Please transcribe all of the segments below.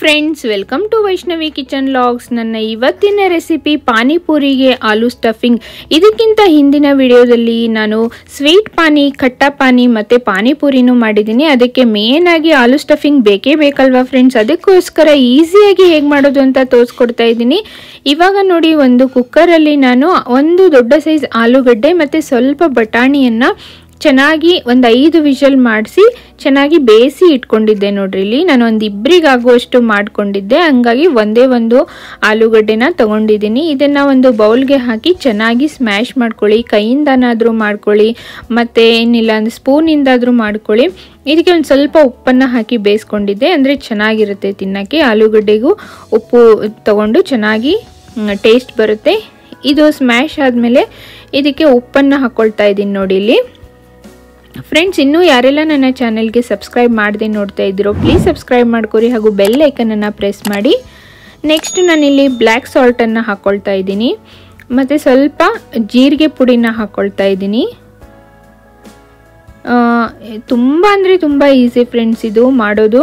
friends welcome to Vaishnavi kitchen logs ನನ್ನ ಇವತ್ತಿನ recipe ಪಾನಿಪುರಿಗೆ ಆಲೂ stuffing ಇದಕ್ಕಿಂತ ಹಿಂದಿನ ವಿಡಿಯೋದಲ್ಲಿ ನಾನು ಸ್ವೀಟ್ ಪಾನಿ ಖಟ್ಟ ಪಾನಿ ಮತ್ತು ಪಾನಿಪುರಿನೂ ಮಾಡಿದ್ದೀನಿ ಅದಕ್ಕೆ ಮೇನ್ ಆಗಿ ಆಲೂ ಸ್ಟಫಿಂಗ್ ಬೇಕೇ ಬೇಕಲ್ವಾ ಫ್ರೆಂಡ್ಸ್ ಅದಕ್ಕೋಸ್ಕರ ಈಸಿಯಾಗಿ ಹೇಗೆ ಮಾಡೋದು ಅಂತ ತೋರಿಸ್ಕೊಡ್ತಾ ಇದ್ದೀನಿ ಇವಾಗ ನೋಡಿ ಒಂದು ಕುಕ್ಕರಲ್ಲಿ ನಾನು ಒಂದು ದೊಡ್ಡ ಸೈಜ್ ಆಲೂಗಡ್ಡೆ ಮತ್ತು ಸ್ವಲ್ಪ ಬಟಾಣಿಯನ್ನು ಚೆನ್ನಾಗಿ ಒಂದು ಐದು ವಿಷಲ್ ಮಾಡಿಸಿ ಚೆನ್ನಾಗಿ ಬೇಯಿಸಿ ಇಟ್ಕೊಂಡಿದ್ದೆ ನೋಡ್ರಿ ಇಲ್ಲಿ ನಾನು ಒಂದು ಇಬ್ಬರಿಗಾಗುವಷ್ಟು ಮಾಡ್ಕೊಂಡಿದ್ದೆ ಹಂಗಾಗಿ ಒಂದೇ ಒಂದು ಆಲೂಗಡ್ಡೆನ ತಗೊಂಡಿದ್ದೀನಿ ಇದನ್ನು ಒಂದು ಬೌಲ್ಗೆ ಹಾಕಿ ಚೆನ್ನಾಗಿ ಸ್ಮ್ಯಾಶ್ ಮಾಡ್ಕೊಳ್ಳಿ ಕೈಯಿಂದನಾದರೂ ಮಾಡ್ಕೊಳ್ಳಿ ಮತ್ತು ಏನಿಲ್ಲ ಅಂದರೆ ಸ್ಪೂನಿಂದಾದರೂ ಮಾಡ್ಕೊಳ್ಳಿ ಇದಕ್ಕೆ ಒಂದು ಸ್ವಲ್ಪ ಉಪ್ಪನ್ನು ಹಾಕಿ ಬೇಯಿಸ್ಕೊಂಡಿದ್ದೆ ಅಂದರೆ ಚೆನ್ನಾಗಿರುತ್ತೆ ತಿನ್ನೋಕ್ಕೆ ಆಲೂಗಡ್ಡೆಗೂ ಉಪ್ಪು ತಗೊಂಡು ಚೆನ್ನಾಗಿ ಟೇಸ್ಟ್ ಬರುತ್ತೆ ಇದು ಸ್ಮ್ಯಾಶ್ ಆದಮೇಲೆ ಇದಕ್ಕೆ ಉಪ್ಪನ್ನು ಹಾಕ್ಕೊಳ್ತಾ ಇದ್ದೀನಿ ನೋಡಿ ಇಲ್ಲಿ ಫ್ರೆಂಡ್ಸ್ ಇನ್ನೂ ಯಾರೆಲ್ಲ ನನ್ನ ಚಾನೆಲ್ಗೆ ಸಬ್ಸ್ಕ್ರೈಬ್ ಮಾಡದೆ ನೋಡ್ತಾ ಇದ್ದೀರೋ ಪ್ಲೀಸ್ ಸಬ್ಸ್ಕ್ರೈಬ್ ಮಾಡ್ಕೊರಿ ಹಾಗೂ ಬೆಲ್ ಐಕನನ್ನು ಪ್ರೆಸ್ ಮಾಡಿ ನೆಕ್ಸ್ಟ್ ನಾನಿಲ್ಲಿ ಬ್ಲ್ಯಾಕ್ ಸಾಲ್ಟನ್ನು ಹಾಕ್ಕೊಳ್ತಾ ಇದ್ದೀನಿ ಮತ್ತು ಸ್ವಲ್ಪ ಜೀರಿಗೆ ಪುಡಿನ ಹಾಕ್ಕೊಳ್ತಾ ಇದ್ದೀನಿ ತುಂಬ ಅಂದರೆ ತುಂಬ ಈಸಿ ಫ್ರೆಂಡ್ಸ್ ಇದು ಮಾಡೋದು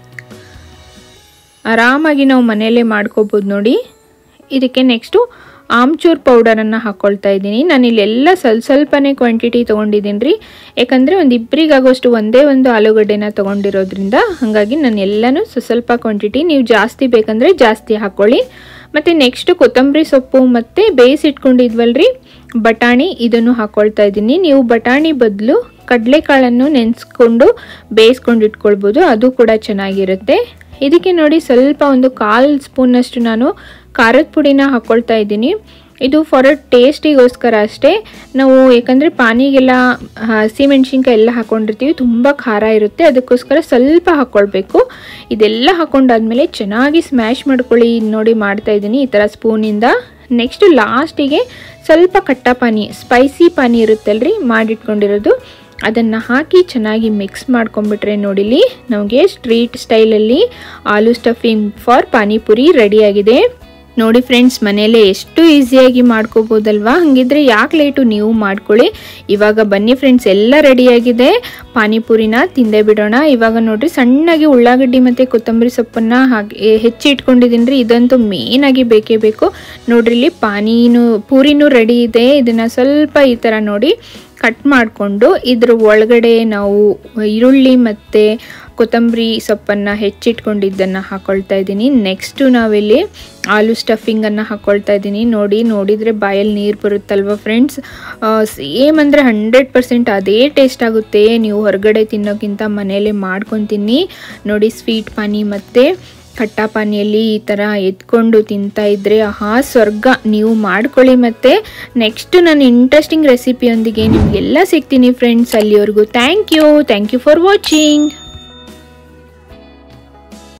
ಆರಾಮಾಗಿ ನಾವು ಮನೆಯಲ್ಲೇ ಮಾಡ್ಕೋಬೋದು ನೋಡಿ ಇದಕ್ಕೆ ನೆಕ್ಸ್ಟು ಆಮ್ಚೂರ್ ಪೌಡರನ್ನು ಹಾಕ್ಕೊಳ್ತಾ ಇದ್ದೀನಿ ನಾನು ಇಲ್ಲೆಲ್ಲ ಸ್ವಲ್ಪ ಸ್ವಲ್ಪನೇ ಕ್ವಾಂಟಿಟಿ ತೊಗೊಂಡಿದ್ದೀನಿ ರೀ ಯಾಕಂದರೆ ಒಂದು ಇಬ್ಬರಿಗಾಗೋಷ್ಟು ಒಂದೇ ಒಂದು ಆಲೂಗಡ್ಡೆನ ತೊಗೊಂಡಿರೋದ್ರಿಂದ ಹಾಗಾಗಿ ನಾನು ಎಲ್ಲನೂ ಸ್ವಲ್ಪ ಕ್ವಾಂಟಿಟಿ ನೀವು ಜಾಸ್ತಿ ಬೇಕಂದರೆ ಜಾಸ್ತಿ ಹಾಕ್ಕೊಳ್ಳಿ ಮತ್ತು ನೆಕ್ಸ್ಟ್ ಕೊತ್ತಂಬರಿ ಸೊಪ್ಪು ಮತ್ತು ಬೇಯಿಸಿಟ್ಕೊಂಡಿದ್ವಲ್ರಿ ಬಟಾಣಿ ಇದನ್ನು ಹಾಕ್ಕೊಳ್ತಾ ಇದ್ದೀನಿ ನೀವು ಬಟಾಣಿ ಬದಲು ಕಡಲೆಕಾಳನ್ನು ನೆನೆಸ್ಕೊಂಡು ಬೇಯಿಸ್ಕೊಂಡು ಇಟ್ಕೊಳ್ಬೋದು ಅದು ಕೂಡ ಚೆನ್ನಾಗಿರುತ್ತೆ ಇದಕ್ಕೆ ನೋಡಿ ಸ್ವಲ್ಪ ಒಂದು ಕಾಲು ಸ್ಪೂನಷ್ಟು ನಾನು ಖಾರದ ಪುಡಿನ ಹಾಕ್ಕೊಳ್ತಾ ಇದ್ದೀನಿ ಇದು ಫಾರ್ ಅ ಟೇಸ್ಟಿಗೋಸ್ಕರ ಅಷ್ಟೇ ನಾವು ಯಾಕಂದರೆ ಪಾನಿಗೆಲ್ಲ ಹಸಿಮೆಣ್ಸಿನ್ಕಾಯಿ ಎಲ್ಲ ಹಾಕ್ಕೊಂಡಿರ್ತೀವಿ ತುಂಬ ಖಾರ ಇರುತ್ತೆ ಅದಕ್ಕೋಸ್ಕರ ಸ್ವಲ್ಪ ಹಾಕ್ಕೊಳ್ಬೇಕು ಇದೆಲ್ಲ ಹಾಕ್ಕೊಂಡಾದ್ಮೇಲೆ ಚೆನ್ನಾಗಿ ಸ್ಮ್ಯಾಶ್ ಮಾಡ್ಕೊಳ್ಳಿ ನೋಡಿ ಮಾಡ್ತಾ ಇದ್ದೀನಿ ಈ ಥರ ಸ್ಪೂನಿಂದ ನೆಕ್ಸ್ಟ್ ಲಾಸ್ಟಿಗೆ ಸ್ವಲ್ಪ ಕಟ್ಟ ಪಾನಿ ಸ್ಪೈಸಿ ಪಾನಿ ಇರುತ್ತಲ್ರಿ ಮಾಡಿಟ್ಕೊಂಡಿರೋದು ಅದನ್ನು ಹಾಕಿ ಚೆನ್ನಾಗಿ ಮಿಕ್ಸ್ ಮಾಡ್ಕೊಂಬಿಟ್ರೆ ನೋಡಿಲಿ ನಮಗೆ ಸ್ಟ್ರೀಟ್ ಸ್ಟೈಲಲ್ಲಿ ಆಲೂ ಸ್ಟಫಿಂಗ್ ಫಾರ್ ಪಾನಿಪುರಿ ರೆಡಿಯಾಗಿದೆ ನೋಡಿ ಫ್ರೆಂಡ್ಸ್ ಮನೆಯಲ್ಲೇ ಎಷ್ಟು ಈಸಿಯಾಗಿ ಮಾಡ್ಕೋಬೋದಲ್ವಾ ಹಾಗಿದ್ರೆ ಯಾಕೆ ಲೇಟು ನೀವು ಮಾಡ್ಕೊಳ್ಳಿ ಇವಾಗ ಬನ್ನಿ ಫ್ರೆಂಡ್ಸ್ ಎಲ್ಲ ರೆಡಿಯಾಗಿದೆ ಪಾನಿಪುರಿನ ತಿಂದೇ ಬಿಡೋಣ ಇವಾಗ ನೋಡ್ರಿ ಸಣ್ಣಗೆ ಉಳ್ಳಾಗಡ್ಡಿ ಮತ್ತು ಕೊತ್ತಂಬರಿ ಸೊಪ್ಪನ್ನು ಹಾಗೆ ಹೆಚ್ಚಿ ಇಟ್ಕೊಂಡಿದ್ದೀನಿ ರೀ ಇದಂತೂ ಮೇನಾಗಿ ಬೇಕೇ ಬೇಕು ನೋಡ್ರಿ ಇಲ್ಲಿ ಪಾನಿನೂ ಪೂರಿನೂ ರೆಡಿ ಇದೆ ಇದನ್ನು ಸ್ವಲ್ಪ ಈ ಥರ ನೋಡಿ ಕಟ್ ಮಾಡಿಕೊಂಡು ಇದ್ರ ಒಳಗಡೆ ನಾವು ಈರುಳ್ಳಿ ಮತ್ತು ಕೊತ್ತಂಬರಿ ಸೊಪ್ಪನ್ನು ಹೆಚ್ಚಿಟ್ಕೊಂಡಿದ್ದನ್ನು ಹಾಕ್ಕೊಳ್ತಾ ಇದ್ದೀನಿ ನೆಕ್ಸ್ಟು ನಾವಿಲ್ಲಿ ಆಲೂ ಸ್ಟಫಿಂಗನ್ನು ಹಾಕ್ಕೊಳ್ತಾ ಇದ್ದೀನಿ ನೋಡಿ ನೋಡಿದರೆ ಬಾಯಲ್ಲಿ ನೀರು ಬರುತ್ತಲ್ವ ಫ್ರೆಂಡ್ಸ್ ಸೇಮ್ ಅಂದರೆ ಹಂಡ್ರೆಡ್ ಪರ್ಸೆಂಟ್ ಅದೇ ಟೇಸ್ಟ್ ಆಗುತ್ತೆ ನೀವು ಹೊರಗಡೆ ತಿನ್ನೋಕ್ಕಿಂತ ಮನೆಯಲ್ಲೇ ಮಾಡ್ಕೊಂಡು ತಿನ್ನಿ ನೋಡಿ ಸ್ವೀಟ್ ಪಾನಿ ಮತ್ತು ಖಟ್ಟ ಪಾನಿಯಲ್ಲಿ ಈ ಥರ ಎತ್ಕೊಂಡು ತಿಂತಾ ಇದ್ದರೆ ಆಹಾ ಸ್ವರ್ಗ ನೀವು ಮಾಡ್ಕೊಳ್ಳಿ ಮತ್ತು ನೆಕ್ಸ್ಟ್ ನಾನು ಇಂಟ್ರೆಸ್ಟಿಂಗ್ ರೆಸಿಪಿಯೊಂದಿಗೆ ನಿಮಗೆಲ್ಲ ಸಿಗ್ತೀನಿ ಫ್ರೆಂಡ್ಸ್ ಅಲ್ಲಿವರೆಗೂ thank you thank you for watching